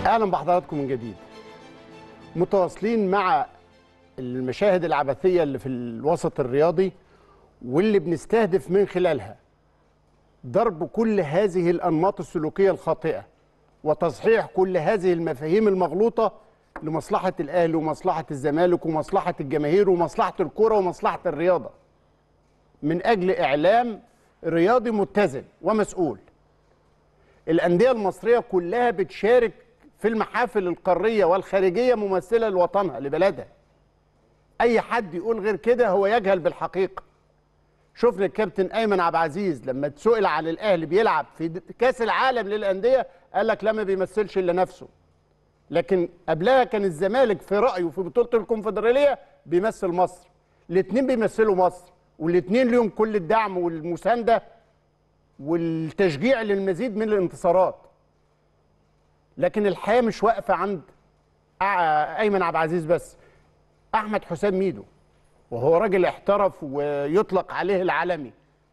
اهلا بحضراتكم من جديد متواصلين مع المشاهد العبثيه اللي في الوسط الرياضي واللي بنستهدف من خلالها ضرب كل هذه الانماط السلوكيه الخاطئه وتصحيح كل هذه المفاهيم المغلوطه لمصلحه الاهلي ومصلحه الزمالك ومصلحه الجماهير ومصلحه الكره ومصلحه الرياضه من اجل اعلام رياضي متزن ومسؤول الانديه المصريه كلها بتشارك في المحافل القاريه والخارجيه ممثله لوطنها لبلدها اي حد يقول غير كده هو يجهل بالحقيقه شفنا الكابتن ايمن عبد العزيز لما اتسئل عن الاهلي بيلعب في كاس العالم للانديه قال لك لا ما بيمثلش الا نفسه لكن قبلها كان الزمالك في رايه في بطوله الكونفدراليه بيمثل مصر الاثنين بيمثلوا مصر والاثنين ليهم كل الدعم والمسانده والتشجيع للمزيد من الانتصارات لكن الحياه مش واقفه عند ايمن عبد العزيز بس احمد حسام ميدو وهو راجل احترف ويطلق عليه العالمي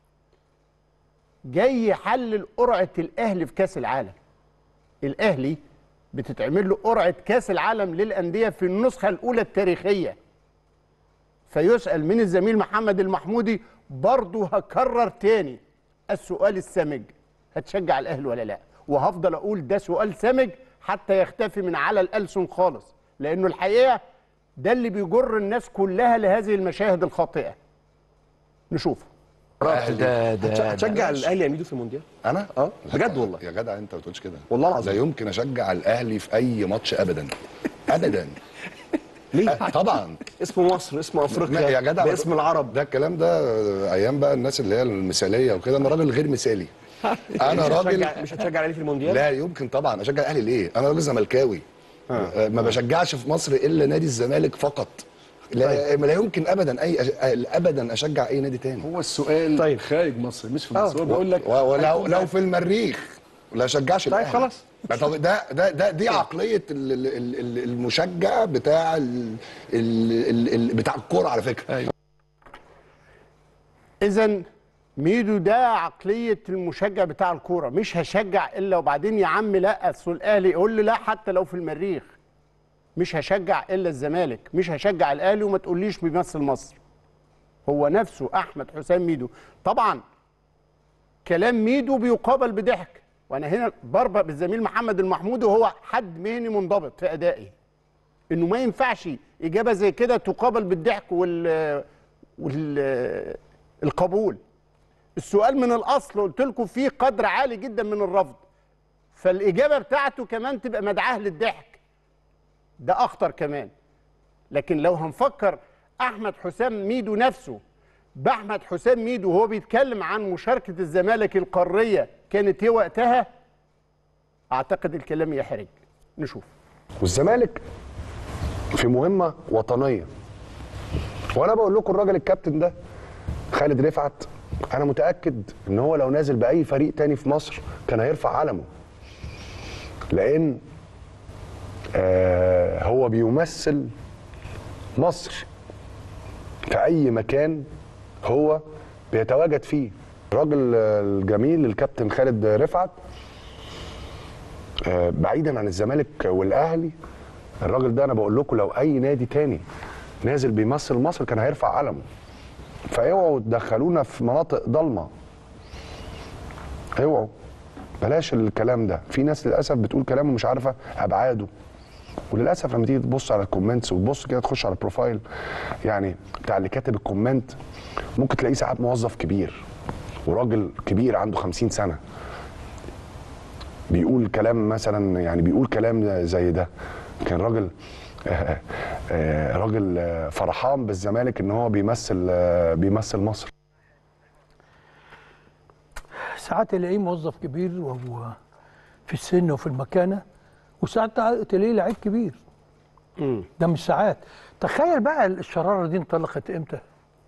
جاي يحلل قرعه الاهلي في كاس العالم الاهلي بتتعمل له قرعه كاس العالم للانديه في النسخه الاولى التاريخيه فيسال من الزميل محمد المحمودي برضه هكرر تاني السؤال السمج هتشجع الاهلي ولا لا وهفضل اقول ده سؤال سمج حتى يختفي من على الالسن خالص لانه الحقيقه ده اللي بيجر الناس كلها لهذه المشاهد الخاطئه نشوف ده ده هتشجع الاهلي يا ميدو في المونديال انا اه بجد والله يا جدع انت ما بتقولش كده والله العظيم. لا يمكن اشجع الاهلي في اي ماتش ابدا ابدا ليه أه، طبعا اسم مصر اسم افريقيا يا جدع باسم العرب ده الكلام ده ايام بقى الناس اللي هي المثاليه وكده انا راجل غير مثالي انا مش راجل هتشجع- مش هتشجع الاهلي في المونديال لا يمكن طبعا اشجع الاهلي ليه انا راجل زملكاوي آه. ما بشجعش في مصر الا نادي الزمالك فقط لا, لا يمكن ابدا اي أش... ابدا اشجع اي نادي تاني هو السؤال طيب. خارج مصر مش في آه. مصر هو بيقول لك و- ولو هيكون لو في المريخ لا اشجعش طيب الأهلي. خلاص. طب ده ده ده دي عقليه ال- ال- ال- ال- المشجع بتاع ال ال ال ال بتاع الكوره على فكره أيوة. اذا ميدو ده عقليه المشجع بتاع الكوره مش هشجع الا وبعدين يا عم لا اصل الاهلي يقول لي لا حتى لو في المريخ مش هشجع الا الزمالك مش هشجع الاهلي وما تقوليش بيمثل مصر هو نفسه احمد حسام ميدو طبعا كلام ميدو بيقابل بضحك وانا هنا بربق بالزميل محمد المحمود وهو حد مهني منضبط في ادائه انه ما ينفعش اجابه زي كده تقابل بالضحك وال وال القبول السؤال من الاصل قلت لكم فيه قدر عالي جدا من الرفض فالاجابه بتاعته كمان تبقى مدعاه للضحك ده اخطر كمان لكن لو هنفكر احمد حسام ميدو نفسه باحمد حسام ميدو وهو بيتكلم عن مشاركه الزمالك القاريه كانت ايه وقتها اعتقد الكلام يحرج نشوف والزمالك في مهمه وطنيه وانا بقول لكم الراجل الكابتن ده خالد رفعت انا متاكد ان هو لو نازل باي فريق تاني في مصر كان هيرفع علمه لان آه هو بيمثل مصر في اي مكان هو بيتواجد فيه الراجل الجميل الكابتن خالد رفعت آه، بعيدا عن الزمالك والاهلي الراجل ده انا بقول لكم لو اي نادي تاني نازل بيمثل مصر كان هيرفع علمه فاوعوا تدخلونا في مناطق ضلمه اوعوا بلاش الكلام ده في ناس للاسف بتقول كلام ومش عارفه ابعاده وللاسف لما تيجي تبص على الكومنتس وتبص كده تخش على البروفايل يعني بتاع اللي كاتب الكومنت ممكن تلاقيه ساعات موظف كبير وراجل كبير عنده 50 سنه بيقول كلام مثلا يعني بيقول كلام زي ده كان راجل آه، آه، راجل آه، فرحان بالزمالك ان هو بيمثل آه، بيمثل مصر ساعات تلاقيه موظف كبير وهو في السن وفي المكانه وساعات تلاقيه لعيب كبير ده مش ساعات تخيل بقى الشراره دي انطلقت امتى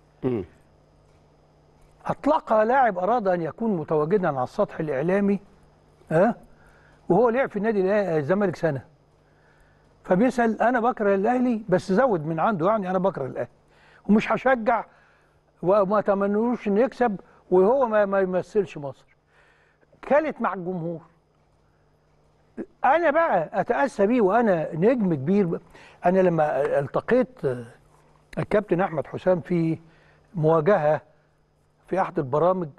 اطلقها لاعب اراد ان يكون متواجدا على السطح الاعلامي ها وهو لعب في النادي الأه- الزمالك سنه فبيسال انا بكره الاهلي بس زود من عنده يعني انا بكره الاهلي ومش هشجع وما اتمنوش انه يكسب وهو ما, ما يمثلش مصر كانت مع الجمهور انا بقى اتاسى بيه وانا نجم كبير انا لما التقيت الكابتن احمد حسام في مواجهه في احد البرامج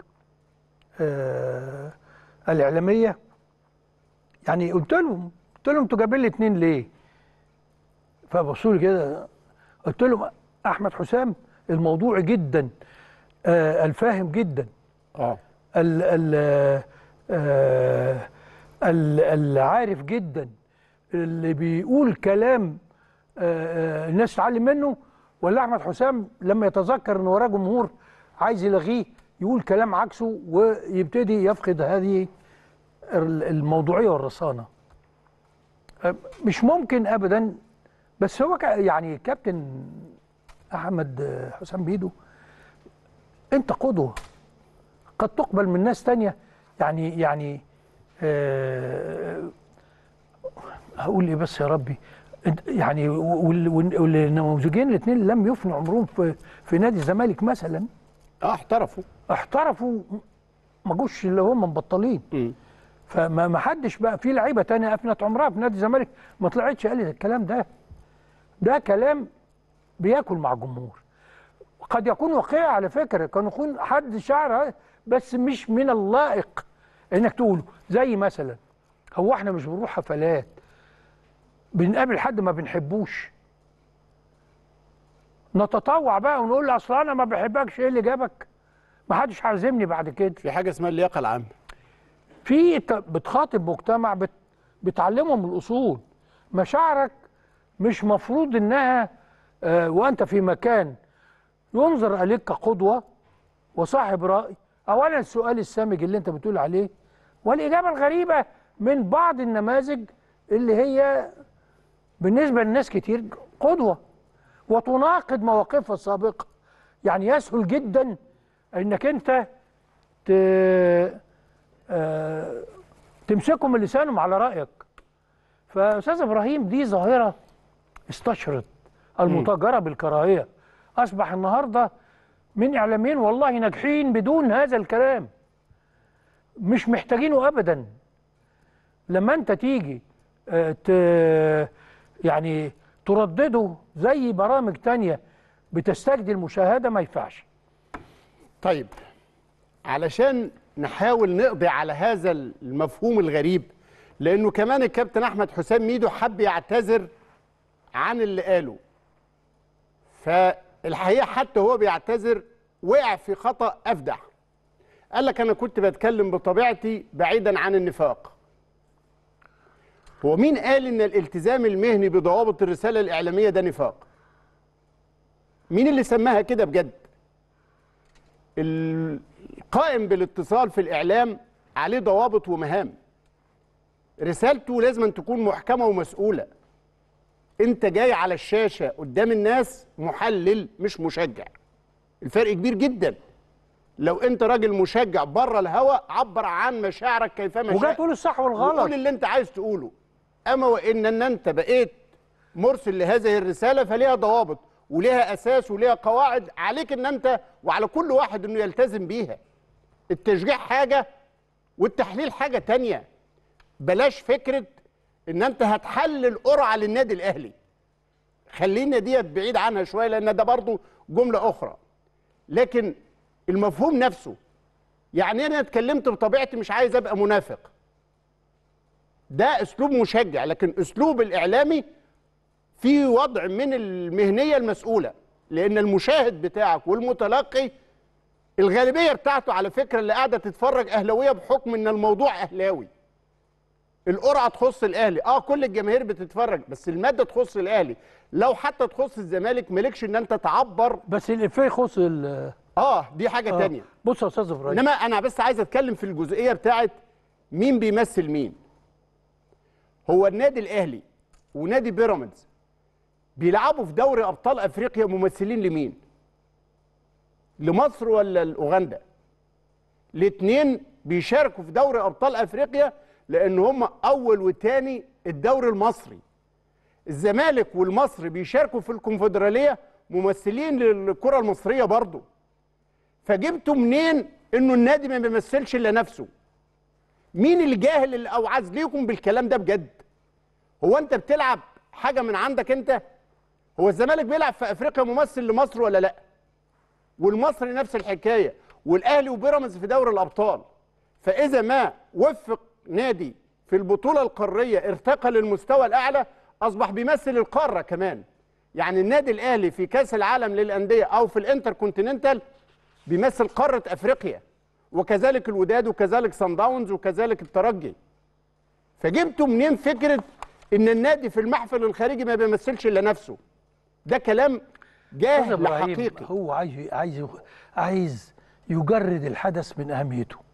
آه الاعلاميه يعني قلت لهم قلت لهم انتوا جايبين لي اتنين ليه؟ فبصوا لي كده قلت لهم احمد حسام الموضوعي جدا آه الفاهم جدا اه ال ال آه، ال- العارف جدا اللي بيقول كلام آه، آه، الناس تتعلم منه ولا احمد حسام لما يتذكر ان وراه جمهور عايز يلغيه يقول كلام عكسه ويبتدي يفقد هذه ال- الموضوعيه والرصانه آه، مش ممكن ابدا بس هو كا- يعني كابتن احمد آه، حسام بيدو انت قدوه قد تقبل من ناس تانية يعني يعني آه هقول ايه بس يا ربي انت- يعني وال- وال- والنموذجين الاثنين لم يفنوا عمرهم في في نادي الزمالك مثلا اه احترفوا احترفوا ما جوش اللي هم مبطلين مم. فما ما حدش بقى في لعيبه تانية افنت عمرها في نادي الزمالك ما طلعتش قالت الكلام ده ده كلام بياكل مع الجمهور قد يكون واقعي على فكره كان يكون حد شعر بس مش من اللائق انك تقوله زي مثلا هو احنا مش بنروح حفلات بنقابل حد ما بنحبوش نتطوع بقى ونقول له اصل انا ما بحبكش ايه اللي جابك ما حدش عازمني بعد كده في حاجه اسمها اللياقه العامه في انت بتخاطب مجتمع بت بتعلمهم الاصول مشاعرك مش مفروض انها آه وانت في مكان ينظر اليك كقدوه وصاحب راي اولا السؤال السامج اللي انت بتقول عليه والاجابه الغريبه من بعض النماذج اللي هي بالنسبه لناس كتير قدوه وتناقض مواقفها السابقه يعني يسهل جدا انك انت ت... آه، تمسكهم من لسانهم على رايك فاستاذ ابراهيم دي ظاهره استشرت المتاجره بالكراهيه اصبح النهارده من اعلاميين والله ناجحين بدون هذا الكلام مش محتاجينه ابدا لما انت تيجي آه، ت- يعني تردده زي برامج تانية بتستجدي المشاهده ما ينفعش طيب علشان نحاول نقضي على هذا المفهوم الغريب لانه كمان الكابتن احمد حسام ميدو حب يعتذر عن اللي قاله فالحقيقه حتى هو بيعتذر وقع في خطا افدح قال لك انا كنت بتكلم بطبيعتي بعيدا عن النفاق هو مين قال ان الالتزام المهني بضوابط الرساله الاعلاميه ده نفاق مين اللي سماها كده بجد القائم بالاتصال في الإعلام عليه ضوابط ومهام رسالته لازم أن تكون محكمة ومسؤولة أنت جاي على الشاشة قدام الناس محلل مش مشجع الفرق كبير جدا لو أنت راجل مشجع بره الهوا عبر عن مشاعرك كيفما وجاي شاء تقول الصح وقول والغلط اللي أنت عايز تقوله أما وإن أن أنت بقيت مرسل لهذه الرسالة فليها ضوابط وليها أساس وليها قواعد عليك أن أنت وعلى كل واحد أنه يلتزم بيها التشجيع حاجة والتحليل حاجة تانية بلاش فكرة ان انت هتحلل قرعة للنادي الاهلي خلينا ديت بعيد عنها شوية لان ده برضو جملة اخرى لكن المفهوم نفسه يعني انا اتكلمت بطبيعتي مش عايز ابقى منافق ده اسلوب مشجع لكن اسلوب الاعلامي في وضع من المهنية المسؤولة لان المشاهد بتاعك والمتلقي الغالبيه بتاعته على فكره اللي قاعده تتفرج اهلاويه بحكم ان الموضوع اهلاوي القرعه تخص الاهلي اه كل الجماهير بتتفرج بس الماده تخص الاهلي لو حتى تخص الزمالك مالكش ان انت تعبر بس الافيه يخص ال- اه دي حاجه آه. تانية بص يا استاذ ابراهيم انما انا بس عايز اتكلم في الجزئيه بتاعت مين بيمثل مين هو النادي الاهلي ونادي بيراميدز بيلعبوا في دوري ابطال افريقيا ممثلين لمين لمصر ولا لاوغندا الاثنين بيشاركوا في دوري ابطال افريقيا لان هم اول وثاني الدوري المصري الزمالك والمصري بيشاركوا في الكونفدراليه ممثلين للكره المصريه برضه فجبتوا منين انه النادي ما بيمثلش الا نفسه مين اللي جاهل اللي اوعز ليكم بالكلام ده بجد هو انت بتلعب حاجه من عندك انت هو الزمالك بيلعب في افريقيا ممثل لمصر ولا لا والمصري نفس الحكايه والاهلي وبيراميدز في دوري الابطال فاذا ما وفق نادي في البطوله القاريه ارتقى للمستوى الاعلى اصبح بيمثل القاره كمان يعني النادي الاهلي في كاس العالم للانديه او في الانتر كونتيننتال بيمثل قاره افريقيا وكذلك الوداد وكذلك سان داونز وكذلك الترجي فجبتوا منين فكره ان النادي في المحفل الخارجي ما بيمثلش الا نفسه ده كلام أستاذ جاهل إبراهيم، حقيقي هو عايز عايز عايز يجرد الحدث من اهميته